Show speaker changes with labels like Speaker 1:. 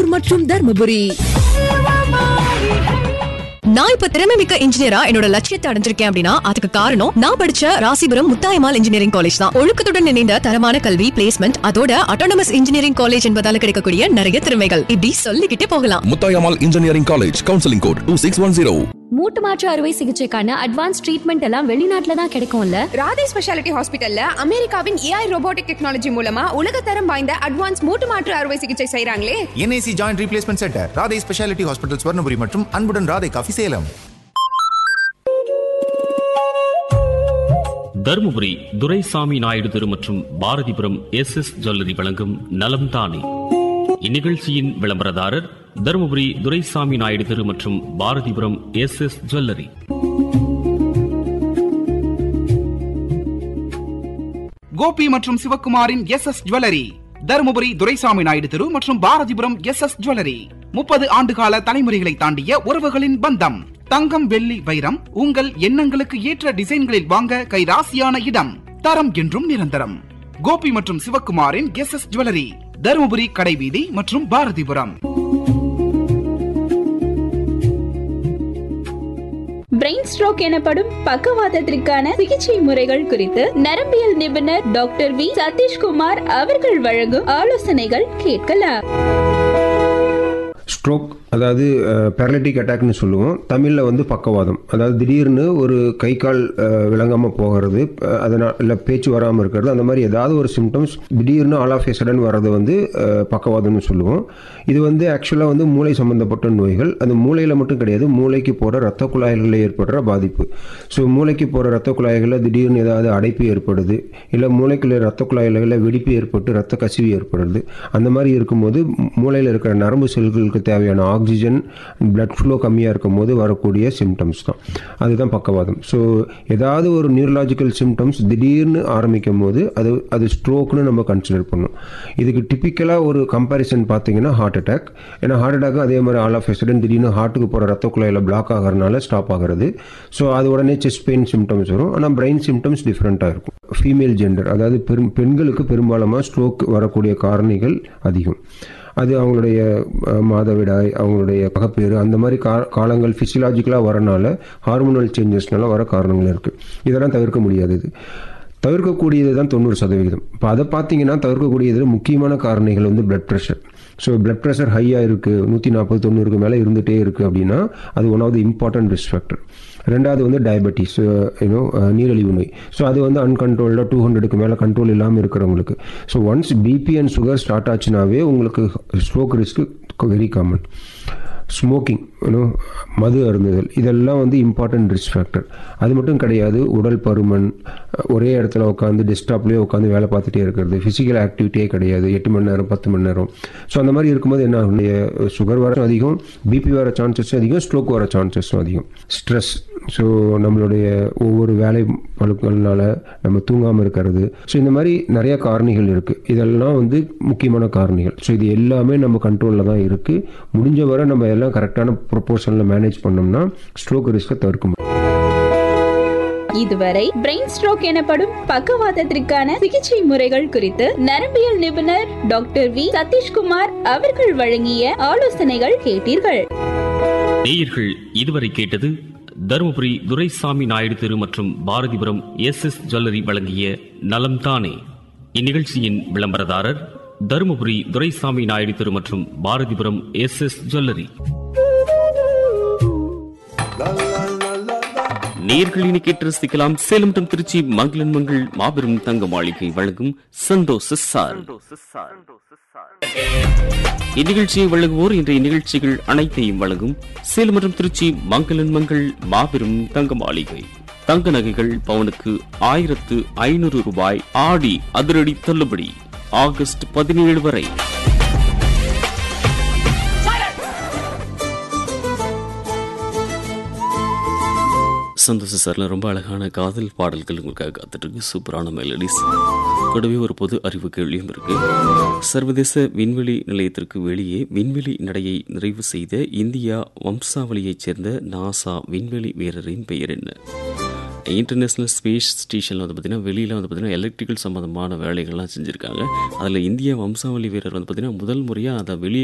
Speaker 1: மற்றும் தர்மபுரி நான் இப்ப திறமை மிக்க இன்ஜினியரா என்னோட லட்சியத்தை அடைஞ்சிருக்கேன் அப்படின்னா அதுக்கு காரணம் நான் படிச்ச ராசிபுரம் முத்தாயமால் இன்ஜினியரிங் காலேஜ் தான் ஒழுக்கத்துடன் இணைந்த தரமான கல்வி பிளேஸ்மெண்ட் அதோட அட்டானமஸ் இன்ஜினியரிங் காலேஜ் என்பதால கிடைக்கக்கூடிய நிறைய திறமைகள் இப்படி சொல்லிக்கிட்டே போகலாம்
Speaker 2: Muthayammal engineering college counselling code two six one zero
Speaker 3: மூட்டு மாற்று அறுவை சிகிச்சைக்கான அட்வான்ஸ் ட்ரீட்மெண்ட் எல்லாம் வெளிநாட்டுல தான் கிடைக்கும்ல
Speaker 4: ராதே ஸ்பெஷாலிட்டி ஹாஸ்பிட்டல்ல அமெரிக்காவின் ஏஐ ரோபோட்டிக் டெக்னாலஜி மூலமா உலகத்தரம் வாய்ந்த அட்வான்ஸ் மூட்டு மாற்று அறுவை சிகிச்சை செய்றாங்களே
Speaker 5: N I C joint replacement centre Radhai speciality hospital Swarnapuri மற்றும் அன்புடன் ராதை காஃபி சேலம்
Speaker 6: தருமபுரி துரைசாமி நாயுடு தெரு மற்றும் பாரதிபுரம் எஸ் எஸ் ஜுவல்லரி வழங்கும் நலம் தானே இந்நிகழ்ச்சியின் விளம்பரதாரர் தருமபுரி துரைசாமி நாயுடு தெரு மற்றும் Bharathipuram S S jewellery
Speaker 7: Gopi மற்றும் சிவக்குமாரின் S S jewellery Dharmapuri Duraisamy Naidu தெரு மற்றும் பாரதிபுரம் எஸ் எஸ் ஜுவல்லரி முப்பது ஆண்டுகால தலைமுறைகளை தாண்டிய உறவுகளின் பந்தம் தங்கம் வெள்ளி வைரம் உங்கள் எண்ணங்களுக்கு ஏற்ற டிசைன்களில் வாங்க கை ராசியான இடம் தரம் என்றும் நிரந்தரம் கோபி மற்றும் சிவக்குமாரின் எஸ் எஸ் ஜுவல்லரி தருமபுரி கடைவீதி மற்றும் பாரதிபுரம்
Speaker 8: பிரெயின் ஸ்ட்ரோக் எனப்படும் பக்கவாதத்திற்கான சிகிச்சை முறைகள் குறித்து நரம்பியல் நிபுணர் டாக்டர் வி சதீஷ்குமார் அவர்கள் வழங்கும் ஆலோசனைகள் கேட்கலாம்
Speaker 9: ஸ்ட்ரோக் அதாவது பேரலிட்டிக் அட்டாக்னு சொல்லுவோம் தமிழில் வந்து பக்கவாதம் அதாவது திடீர்னு ஒரு கை கால் விளங்காமல் போகிறது அதனால் இல்லை பேச்சு வராமல் இருக்கிறது அந்த மாதிரி ஏதாவது ஒரு சிம்டம்ஸ் திடீர்னு ஆல் ஆஃப் ஏ சடன் வர்றது வந்து அஹ், பக்கவாதம்னு சொல்லுவோம் இது வந்து ஆக்சுவலாக வந்து மூளை சம்மந்தப்பட்ட நோய்கள் அது மூளையில் மட்டும் கிடையாது மூளைக்கு போகிற ரத்த குழாய்களில் ஏற்படுற பாதிப்பு ஸோ மூளைக்கு போகிற ரத்த குழாய்களில் திடீர்னு ஏதாவது அடைப்பு ஏற்படுது இல்லை மூளைக்குள்ள ரத்த குழாய்களில் வெடிப்பு ஏற்பட்டு ரத்த கசிவு ஏற்படுறது அந்த மாதிரி இருக்கும்போது மூளையில் இருக்கிற நரம்பு செல்களுக்கு தேவையான ஆக்சிஜன் பிளட் ஃப்ளோ கம்மியாக இருக்கும் போது வரக்கூடிய சிம்டம்ஸ் தான் அதுதான் பக்கவாதம் ஸோ ஏதாவது ஒரு நியூரலாஜிக்கல் சிம்டம்ஸ் திடீர்னு ஆரம்பிக்கும் போது அது அது ஸ்ட்ரோக்னு நம்ம கன்சிடர் பண்ணணும் இதுக்கு டிப்பிக்கலாக ஒரு கம்பேரிசன் பார்த்தீங்கன்னா ஹார்ட் அட்டாக் ஏன்னா ஹார்ட் அட்டாக் அதே மாதிரி ஆல் ஆஃப் எசடன் திடீர்னு ஹார்ட்டுக்கு போகிற ரத்த குழாயில் பிளாக் ஆகிறதுனால ஸ்டாப் ஆகிறது ஸோ அது உடனே செஸ்ட் பெயின் சிம்டம்ஸ் வரும் ஆனால் பிரெயின் சிம்டம்ஸ் டிஃப்ரெண்ட்டாக இருக்கும் ஃபீமேல் ஜெண்டர் அதாவது பெரும் பெண்களுக்கு பெரும்பாலுமாக ஸ்ட்ரோக் வரக்கூடிய காரணிகள் அதிகம் அது அவங்களுடைய அஹ், மாதவிடாய் அவங்களுடைய மகப்பேறு அந்த மாதிரி கா காலங்கள் ஃபிசியலாஜிக்கலாக வரனால ஹார்மோனல் சேஞ்சஸ்னால வர காரணங்கள் இருக்குது இதெல்லாம் தவிர்க்க முடியாதது தவிர்க்கக்கூடியது தான் தொண்ணூறு சதவிகிதம் இப்போ அதை பார்த்தீங்கன்னா தவிர்க்கக்கூடியதில் முக்கியமான காரணிகள் வந்து blood pressure so blood pressure ஹையாக இருக்குது நூற்றி நாற்பது தொண்ணூறுக்கு மேலே இருந்துகிட்டே இருக்குது அப்படின்னா அது one of the important risk factor ரெண்டாவது வந்து டயபெட்டிஸ் யூனோ நீரிழிவு நோய் ஸோ அது வந்து அன்கண்ட்ரோல்டாக டூ ஹண்ட்ரடுக்கு மேலே கண்ட்ரோல் இல்லாமல் இருக்கிறவங்களுக்கு so once B P and sugar start ஆச்சுனாவே உங்களுக்கு stroke risk very common smoking you know மது அருந்துதல் இதெல்லாம் வந்து இம்பார்ட்டன்ட் ரிஸ்க் ஃபேக்டர் அது மட்டும் கிடையாது உடல் பருமன் ஒரே இடத்துல உட்காந்து டெஸ்க்டாப்லேயே உட்காந்து வேலை பார்த்துட்டே இருக்கிறது ஃபிசிக்கல் ஆக்டிவிட்டியே கிடையாது எட்டு மணி நேரம் பத்து மணி நேரம் ஸோ அந்த மாதிரி இருக்கும்போது என்ன ஆகும் சுகர் வர அதிகம் பிபி வர சான்சஸும் அதிகம் ஸ்ட்ரோக் வர சான்சஸும் அதிகம் ஸ்ட்ரெஸ் ஸோ நம்மளுடைய ஒவ்வொரு வேலை பழுக்கள்னால நம்ம தூங்காமல் இருக்கிறது ஸோ இந்த மாதிரி நிறைய காரணிகள் இருக்குது இதெல்லாம் வந்து முக்கியமான காரணிகள் ஸோ இது எல்லாமே நம்ம கண்ட்ரோலில் தான் இருக்குது முடிஞ்ச வரை நம்ம எல்லாம் கரெக்டான ப்ரொபோர்ஷனில் மேனேஜ் பண்ணோம்னா ஸ்ட்ரோக் ரிஸ்க்கை தவிர்க்க முடியும்
Speaker 8: இதுவரை பிரெயின் ஸ்ட்ரோக் எனப்படும் பக்கவாதத்திற்கான சிகிச்சை முறைகள் குறித்து நரம்பியல் நிபுணர் டாக்டர் வி சதீஷ்குமார் அவர்கள் வழங்கிய ஆலோசனைகள் கேட்டீர்கள்
Speaker 6: நேயர்கள் இதுவரை கேட்டது தருமபுரி துரைசாமி நாயுடு தெரு மற்றும் பாரதிபுரம் எஸ் எஸ் ஜுவல்லரி வழங்கிய நலம் தானே இந்நிகழ்ச்சியின் விளம்பரதாரர் தருமபுரி துரைசாமி நாயுடு தெரு மற்றும் பாரதிபுரம் எஸ் எஸ் ஜுவல்லரி நேர்களினி கேட்டு ரசிக்கலாம் சேலம் மற்றும் திருச்சி மங்களன் மங்கள் மாபெரும் தங்க மாளிகை வழங்கும் சந்தோஷ சார் இந்நிகழ்ச்சியை வழங்குவோர் இன்றைய நிகழ்ச்சிகள் அனைத்தையும் வழங்கும் சேலம் மற்றும் திருச்சி மங்களன் மங்கள் மாபெரும் தங்க மாளிகை தங்க நகைகள் பவுனுக்கு ஆயிரத்து ஐநூறு ரூபாய் ஆடி அதிரடி தள்ளுபடி ஆகஸ்ட் பதினேழு வரை சந்தோஷ சார்ல ரொம்ப அழகான காதல் பாடல்கள் உங்களுக்காக காத்துட்டு இருக்கு சூப்பரான மெலடிஸ் கூடவே ஒரு பொது அறிவு கேள்வியும் இருக்கு சர்வதேச விண்வெளி நிலையத்திற்கு வெளியே விண்வெளி நடையை நிறைவு செய்த இந்தியா வம்சாவளியைச் சேர்ந்த நாசா விண்வெளி வீரரின் பெயர் என்ன இன்டர்நேஷ்னல் ஸ்பேஸ் ஸ்டேஷனில் வந்து பார்த்திங்கன்னா வெளியில் வந்து பார்த்திங்கன்னா எலக்ட்ரிக்கல் சம்மந்தமான வேலைகள்லாம் செஞ்சுருக்காங்க அதில் இந்திய வம்சாவளி வீரர் வந்து பார்த்திங்கன்னா முதல் முறையாக அதை வெளியே